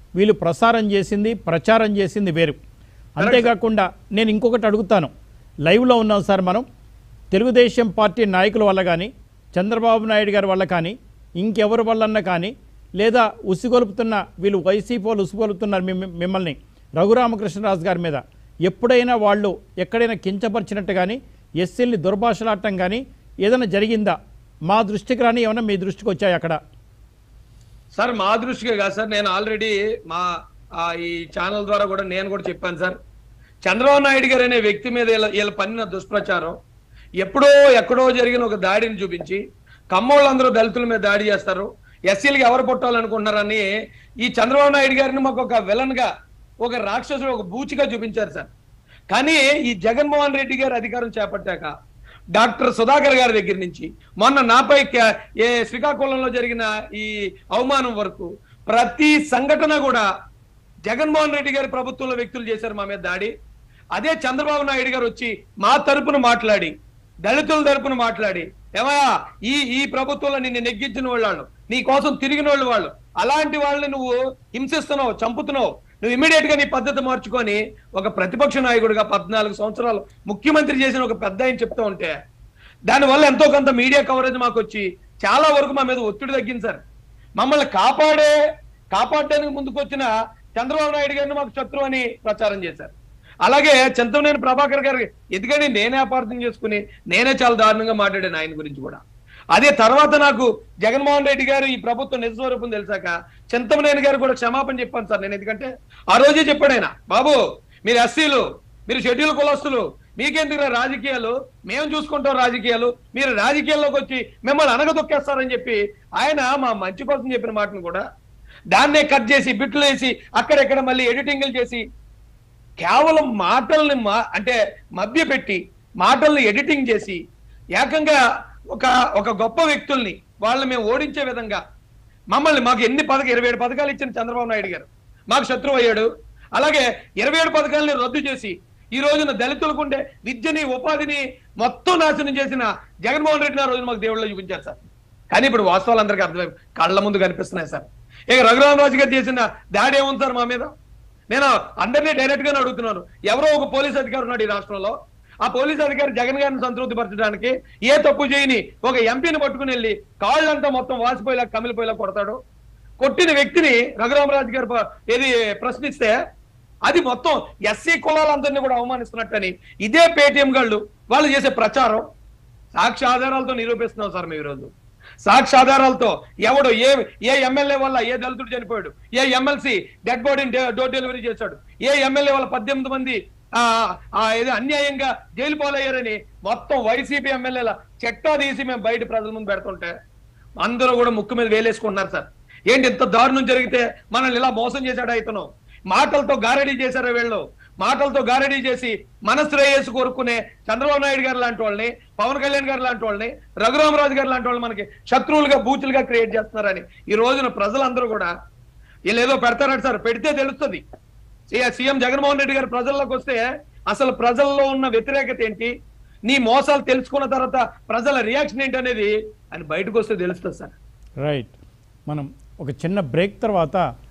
వీళ్ళు ప్రసారం చేసింది ప్రచారం చేసింది వేరు అంతేకాకుండా నేను ఇంకొకటి అడుగుతాను లైవ్లో ఉన్నాం సార్ మనం తెలుగుదేశం పార్టీ నాయకుల వల్ల కానీ చంద్రబాబు నాయుడు గారి వల్ల కానీ ఇంకెవరి వల్లన్నా కానీ లేదా ఉసిగొలుపుతున్న వీళ్ళు వైసీపీ వాళ్ళు ఉసిగొలుపుతున్నారు మిమ్మ- మిమ్మల్ని రఘురామకృష్ణరాజు గారి మీద ఎప్పుడైనా వాళ్ళు ఎక్కడైనా కించపరిచినట్టు కానీ ఎస్సీల్ని దుర్భాషలాడటం కానీ ఏదైనా జరిగిందా మా దృష్టికి రాని ఏమైనా మీ దృష్టికి వచ్చాయి అక్కడ సార్ మా దృష్టిగా కాదు సార్ నేను ఆల్రెడీ మా ఆ, ఈ ఛానల్ ద్వారా కూడా నేను కూడా చెప్పాను సార్ చంద్రబాబు నాయుడు గారు అనే వ్యక్తి మీద వీళ్ళ- వీళ్ళ పన్నిన దుష్ప్రచారం ఎప్పుడో ఎక్కడో జరిగిన ఒక దాడిని చూపించి కమ్మోళ్ళందరూ దళితుల మీద దాడి చేస్తారు ఎస్సీలకి ఎవరు పుట్టాలనుకుంటున్నారని ఈ చంద్రబాబు నాయుడు గారిని మాకు ఒక విలన్ గా ఒక రాక్షసుడు ఒక బూచిగా చూపించారు సార్ కానీ ఈ జగన్మోహన్ రెడ్డి గారు అధికారం చేపట్టాక డాక్టర్ సుధాకర్ గారి దగ్గర నుంచి మొన్న నాపై క- ఏ శ్రీకాకుళంలో జరిగిన ఈ అవమానం వరకు ప్రతి సంఘటన కూడా జగన్మోహన్ రెడ్డి గారి ప్రభుత్వంలో వ్యక్తులు చేశారు మా మీద దాడి అదే చంద్రబాబు నాయుడు గారు వచ్చి మా తరపున మాట్లాడి దళితుల తరపున మాట్లాడి ఏమయ్యా ఈ ఈ ప్రభుత్వంలో నిన్ను నెగ్గించిన వాళ్ళు నీ కోసం తిరిగిన వాళ్ళు వాళ్ళు అలాంటి వాళ్ళని నువ్వు హింసిస్తున్నావు చంపుతున్నావు నువ్వు ఇమీడియట్ గా నీ పద్ధతి మార్చుకొని ఒక ప్రతిపక్ష నాయకుడిగా పద్నాలుగు సంవత్సరాలు ముఖ్యమంత్రి చేసిన ఒక పెద్ద ఆయన చెప్తా ఉంటే దానివల్ల ఎంతో కొంత మీడియా కవరేజ్ మాకు వచ్చి చాలా వరకు మా మీద ఒత్తిడి తగ్గింది సార్ మమ్మల్ని కాపాడే కాపాడడానికి ముందుకు వచ్చిన చంద్రబాబు నాయుడు గారిని మాకు శత్రువు అని ప్రచారం చేశారు అలాగే చింతమనేని ప్రభాకర్ గారు ఎందుకని నేనే అపార్థం చేసుకుని నేనే చాలా దారుణంగా మాట్లాడాను ఆయన గురించి కూడా అదే తర్వాత నాకు జగన్మోహన్ రెడ్డి గారు ఈ ప్రభుత్వం నిజస్వరూపం తెలిసాక చింతమనేని గారు కూడా క్షమాపణ చెప్పాను సార్ నేను ఎందుకంటే ఆ రోజే చెప్పాడు ఆయన బాబు మీరు ఎస్సీలు మీరు షెడ్యూల్ కులస్తులు మీకెందుకు రాజకీయాలు మేము చూసుకుంటాం రాజకీయాలు మీరు రాజకీయాల్లోకి వచ్చి మిమ్మల్ని అనగదొక్కేస్తారని చెప్పి ఆయన మా మంచి కోసం చెప్పిన మాటను కూడా దాన్నే కట్ చేసి బిట్లు వేసి అక్కడెక్కడ మళ్ళీ ఎడిటింగ్లు చేసి కేవలం మాటల్ని మా అంటే మభ్యపెట్టి మాటల్ని ఎడిటింగ్ చేసి ఏకంగా ఒక ఒక గొప్ప వ్యక్తుల్ని వాళ్ళని మేము ఓడించే విధంగా మమ్మల్ని మాకు ఎన్ని పథక ఇరవై ఏడు పథకాలు ఇచ్చిన చంద్రబాబు నాయుడు గారు మాకు శత్రువు అయ్యాడు అలాగే ఇరవై ఏడు పథకాలని రద్దు చేసి ఈ రోజున దళితులకు ఉండే విద్యని ఉపాధిని మొత్తం నాశనం చేసిన జగన్మోహన్ రెడ్డి ఆ రోజు మాకు దేవుళ్ళు చూపించారు సార్ కానీ ఇప్పుడు వాస్తవాలు అందరికీ అర్థమై కళ్ళ ముందు కనిపిస్తున్నాయి సార్ ఇక రఘురామరాజు గారు చేసిన దాడి ఏముంది సార్ మా మీద నేను అందరినీ డైరెక్ట్ గానే అడుగుతున్నాను ఎవరో ఒక పోలీస్ అధికారి ఉన్నాడు ఈ రాష్ట్రంలో ఆ పోలీస్ అధికారి జగన్ గారిని సంతృప్తి పరచడానికి ఏ తప్పు చేయని ఒక ఎంపీని పట్టుకుని వెళ్ళి కాళ్ళంతా మొత్తం వాసిపోయేలా కమిలిపోయేలా కొడతాడు కొట్టిన వ్యక్తిని రఘురామరాజు గారు ప- ఏది ప్రశ్నిస్తే అది మొత్తం ఎస్సీ కులాలందరినీ కూడా అవమానిస్తున్నట్టని ఇదే పేటిఎం గాళ్ళు వాళ్ళు చేసే ప్రచారం సాక్షి ఆధారాలతో నిరూపిస్తున్నాం సార్ మేము ఈరోజు సాక్షి ఆధారాలతో ఎవడు ఏ ఏ ఎమ్మెల్యే వల్ల ఏ దళితుడు చనిపోయాడు ఏ ఎమ్మెల్సీ డెడ్ బాడీని డే- డోర్ డెలివరీ చేశాడు ఏ ఎమ్మెల్యే వల్ల పద్దెనిమిది మంది ఆ ఆ ఏదో అన్యాయంగా జైలు పాలయ్యారని మొత్తం వైసీపీ ఎమ్మెల్యేల చెట్టా తీసి మేము బయట ప్రజల ముందు పెడుతుంటే అందరూ కూడా ముక్కు మీద వేలేసుకుంటున్నారు సార్ ఏంటి ఇంత దారుణం జరిగితే మనల్ని ఇలా మోసం చేశాడు అయితున్నాం మాటలతో గారడీ చేశారు వీళ్ళు మాటలతో గారడీ చేసి మన శ్రేయస్సు కోరుకునే చంద్రబాబు నాయుడు గారు లాంటి వాళ్ళని పవన్ కళ్యాణ్ గారు లాంటి వాళ్ళని రఘురామరాజు గారు లాంటి వాళ్ళు మనకి శత్రువులుగా బూతులుగా క్రియేట్ చేస్తున్నారని ఈ రోజున ప్రజలందరూ కూడా వీళ్ళు ఏదో పెడతారట సార్ పెడితే తెలుస్తుంది సీ- సీఎం జగన్మోహన్ రెడ్డి గారు ప్రజల్లోకి వస్తే అసలు ప్రజల్లో ఉన్న వ్యతిరేకత ఏంటి నీ మోసాలు తెలుసుకున్న తర్వాత ప్రజల రియాక్షన్ ఏంటి అనేది అని బయటకు వస్తే తెలుస్తుంది సార్ రైట్ మనం ఒక చిన్న బ్రేక్ తర్వాత